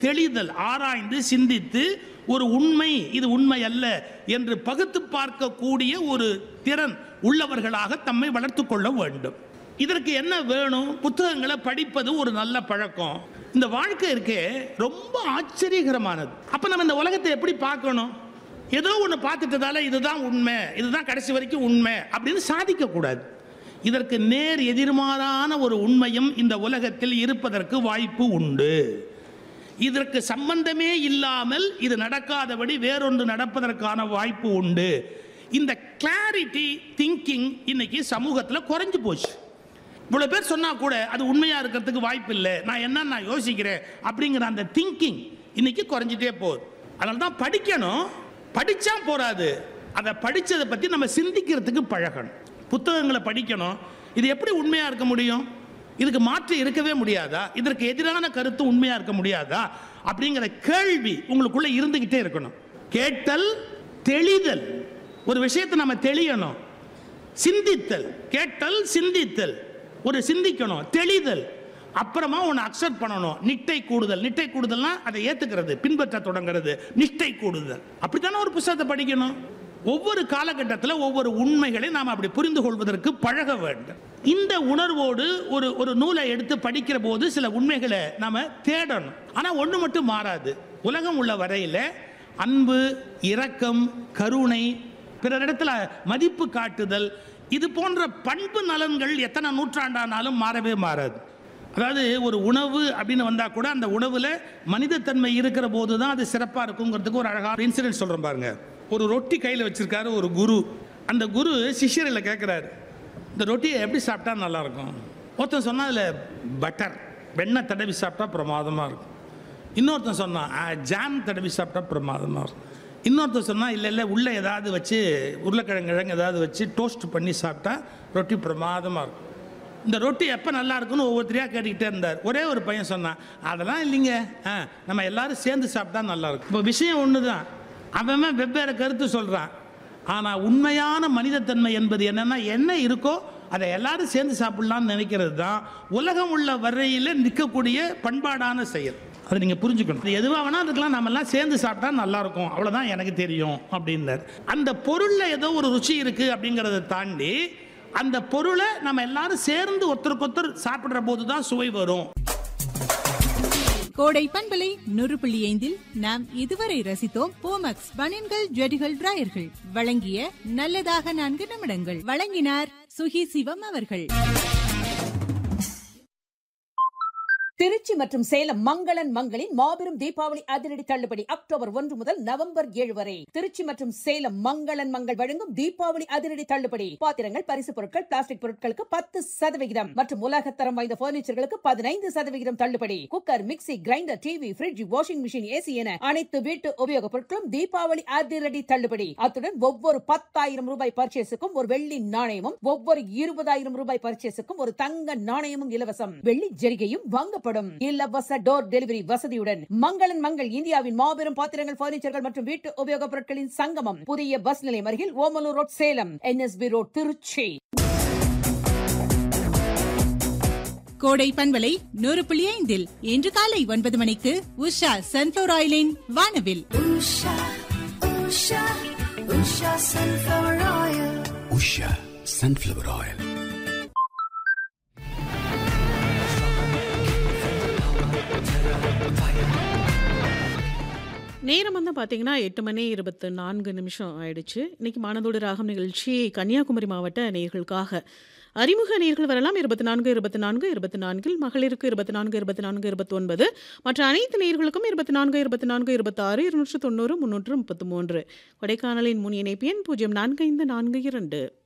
தெளிதல் ஆராய்ந்து சிந்தித்து ஒரு உண்மை இது உண்மை அல்ல என்று பகுத்து பார்க்கக்கூடிய ஒரு திறன் உள்ளவர்களாக தம்மை வளர்த்து கொள்ள வேண்டும் இதற்கு என்ன வேணும் புத்தகங்களை படிப்பது ஒரு நல்ல பழக்கம் இந்த வாழ்க்கை இருக்கே ரொம்ப ஆச்சரியகரமானது அப்ப நம்ம இந்த உலகத்தை எப்படி பார்க்கணும் ஏதோ ஒன்று பார்த்துட்டதால இதுதான் உண்மை இதுதான் கடைசி வரைக்கும் உண்மை அப்படின்னு சாதிக்க கூடாது இதற்கு நேர் எதிர்மாறான ஒரு உண்மையும் இந்த உலகத்தில் இருப்பதற்கு வாய்ப்பு உண்டு இதற்கு சம்பந்தமே இல்லாமல் இது நடக்காதபடி வேறொன்று நடப்பதற்கான வாய்ப்பு உண்டு இந்த கிளாரிட்டி திங்கிங் இன்னைக்கு சமூகத்தில் குறைஞ்சு போச்சு இவ்வளோ பேர் சொன்னா கூட அது உண்மையா இருக்கிறதுக்கு வாய்ப்பு இல்லை நான் என்ன நான் யோசிக்கிறேன் அப்படிங்கிற அந்த திங்கிங் இன்னைக்கு குறைஞ்சிட்டே போகுது அதனால தான் படிக்கணும் படிச்சா போறாது அதை படிச்சதை பத்தி நம்ம சிந்திக்கிறதுக்கு பழகணும் புத்தகங்களை படிக்கணும் இது எப்படி உண்மையா இருக்க முடியும் இதுக்கு மாற்று இருக்கவே முடியாதா இதற்கு எதிரான கருத்து உண்மையா இருக்க முடியாதா அப்படிங்கிற கேள்வி உங்களுக்குள்ள இருந்துகிட்டே இருக்கணும் கேட்டல் தெளிதல் ஒரு விஷயத்தை நம்ம தெளியணும் சிந்தித்தல் கேட்டல் சிந்தித்தல் ஒரு சிந்திக்கணும் தெளிதல் அப்புறமா ஒன்று அக்செப்ட் பண்ணணும் நிட்டை கூடுதல் நிட்டை கூடுதல்னா அதை ஏத்துக்கிறது பின்பற்ற தொடங்குறது நிஷ்டை கூடுதல் அப்படித்தானே ஒரு புத்தகத்தை படிக்கணும் ஒவ்வொரு காலகட்டத்தில் ஒவ்வொரு உண்மைகளை நாம் அப்படி புரிந்து கொள்வதற்கு பழக வேண்டும் இந்த உணர்வோடு ஒரு ஒரு நூலை எடுத்து படிக்கிற போது சில உண்மைகளை நாம தேடணும் ஆனால் ஒன்று மட்டும் மாறாது உலகம் உள்ள வரையில் அன்பு இரக்கம் கருணை பிறரிடத்துல மதிப்பு காட்டுதல் இது போன்ற பண்பு நலன்கள் எத்தனை நூற்றாண்டானாலும் மாறவே மாறாது அதாவது ஒரு உணவு அப்படின்னு வந்தா கூட அந்த உணவுல மனிதத்தன்மை இருக்கிற போது தான் அது சிறப்பாக இருக்குங்கிறதுக்கு ஒரு அழகான இன்சிடென்ட் சொல்றேன் பாருங்க ஒரு ரொட்டி கையில் வச்சிருக்காரு ஒரு குரு அந்த குரு சிஷ்யரில் கேட்குறாரு இந்த ரொட்டியை எப்படி சாப்பிட்டா நல்லா இருக்கும் ஒருத்தன் சொன்னா அதில் பட்டர் வெண்ணெய் தடவி சாப்பிட்டா பிரமாதமாக இருக்கும் இன்னொருத்தன் சொன்னான் "ஆ, ஜாம் தடவி சாப்பிட்டா பிரமாதமாக இருக்கும் இன்னொருத்தன் சொன்னால் இல்லை இல்லை உள்ளே ஏதாவது வச்சு உருளைக்கிழங்கு கிழங்கு ஏதாவது வச்சு டோஸ்ட் பண்ணி சாப்பிட்டா ரொட்டி பிரமாதமாக இருக்கும் இந்த ரொட்டி எப்போ நல்லா இருக்குன்னு ஒவ்வொருத்தரையாக கேட்டுக்கிட்டே இருந்தார் ஒரே ஒரு பையன் சொன்னான் அதெல்லாம் இல்லைங்க ஆ நம்ம எல்லாரும் சேர்ந்து சாப்பிட்டா நல்லா இருக்கும் இப்போ விஷயம் ஒன்று தான் அவன் அவன் வெவ்வேறு கருத்து சொல்கிறான் ஆனால் உண்மையான மனிதத்தன்மை என்பது என்னன்னா என்ன இருக்கோ அதை எல்லாரும் சேர்ந்து சாப்பிடலாம்னு நினைக்கிறது தான் உலகம் உள்ள வரையில் நிற்கக்கூடிய பண்பாடான செயல் அதை நீங்கள் புரிஞ்சுக்கணும் இது எதுவாக வேணா இருக்கலாம் நம்ம எல்லாம் சேர்ந்து சாப்பிட்டா நல்லா இருக்கும் அவ்வளோதான் எனக்கு தெரியும் அப்படின்னார் அந்த பொருளில் ஏதோ ஒரு ருச்சி இருக்கு அப்படிங்கிறத தாண்டி அந்த பொருளை நம்ம எல்லாரும் சேர்ந்து ஒருத்தருக்கு ஒருத்தர் சாப்பிடுற போது தான் சுவை வரும் கோடை பண்பலை நூறு புள்ளி ஐந்தில் நாம் இதுவரை ரசித்தோம் போமக்ஸ் பனியன்கள் ஜெடிகள் டிராயர்கள் வழங்கிய நல்லதாக நான்கு நிமிடங்கள் வழங்கினார் சுகி சிவம் அவர்கள் திருச்சி மற்றும் சேலம் மங்களன் மங்களின் மாபெரும் தீபாவளி அதிரடி தள்ளுபடி அக்டோபர் ஒன்று முதல் நவம்பர் ஏழு வரை திருச்சி மற்றும் சேலம் மங்களன் மங்கள் வழங்கும் தீபாவளி அதிரடி தள்ளுபடி பாத்திரங்கள் பரிசு பொருட்கள் பிளாஸ்டிக் பொருட்களுக்கு பத்து சதவிகிதம் மற்றும் உலகத்தரம் வாய்ந்த பர்னிச்சர்களுக்கு பதினைந்து சதவிகிதம் தள்ளுபடி cooker mixie grinder TV fridge washing machine AC என அனைத்து வீட்டு உபயோகப் பொருட்களும் தீபாவளி அதிரடி தள்ளுபடி அத்துடன் ஒவ்வொரு பத்தாயிரம் ரூபாய் பர்ச்சேஸுக்கும் ஒரு வெள்ளி நாணயமும் ஒவ்வொரு இருபதாயிரம் ரூபாய் பர்ச்சேஸுக்கும் ஒரு தங்க நாணயமும் இலவசம் வெள்ளி ஜரிகையும் வாங்கப்படும் இலவச டோர் டெலிவரி வசதியுடன் மங்களன் மங்கள் இந்தியாவின் மாபெரும் பாத்திரங்கள் பர்னிச்சர்கள் மற்றும் வீட்டு உபயோகப் பொருட்களின் சங்கமம் புதிய பஸ் நிலையம் அருகில் Omalur road Salem NSB road Tiruchi Kodai பண்பலை நூறு புள்ளி ஐந்தில் இன்று காலை ஒன்பது மணிக்கு உஷா சன்ஃபிளவர் ஆயிலின் வானவில் Usha, Usha, Usha sunflower oil. Usha sunflower oil நேரம் வந்து பார்த்தீங்கன்னா எட்டு மணி இருபத்து நான்கு நிமிஷம் ஆயிடுச்சு இன்னைக்கு மானதோடு ராகம் நிகழ்ச்சி கன்னியாகுமரி மாவட்ட நேயர்களுக்காக அறிமுக நேர்கள் வரலாம் இருபத்தி நான்கு இருபத்தி நான்கு இருபத்தி நான்கில் மகளிருக்கு இருபத்தி நான்கு இருபத்தி நான்கு இருபத்தி ஒன்பது மற்ற அனைத்து நேர்களுக்கும் இருபத்தி நான்கு இருபத்தி நான்கு இருபத்தாறு இருநூற்று தொண்ணூறு முன்னூற்று முப்பத்து மூன்று கொடைக்கானலின் முன் இணைப்பு எண் பூஜ்ஜியம் நான்கு ஐந்து நான்கு இரண்டு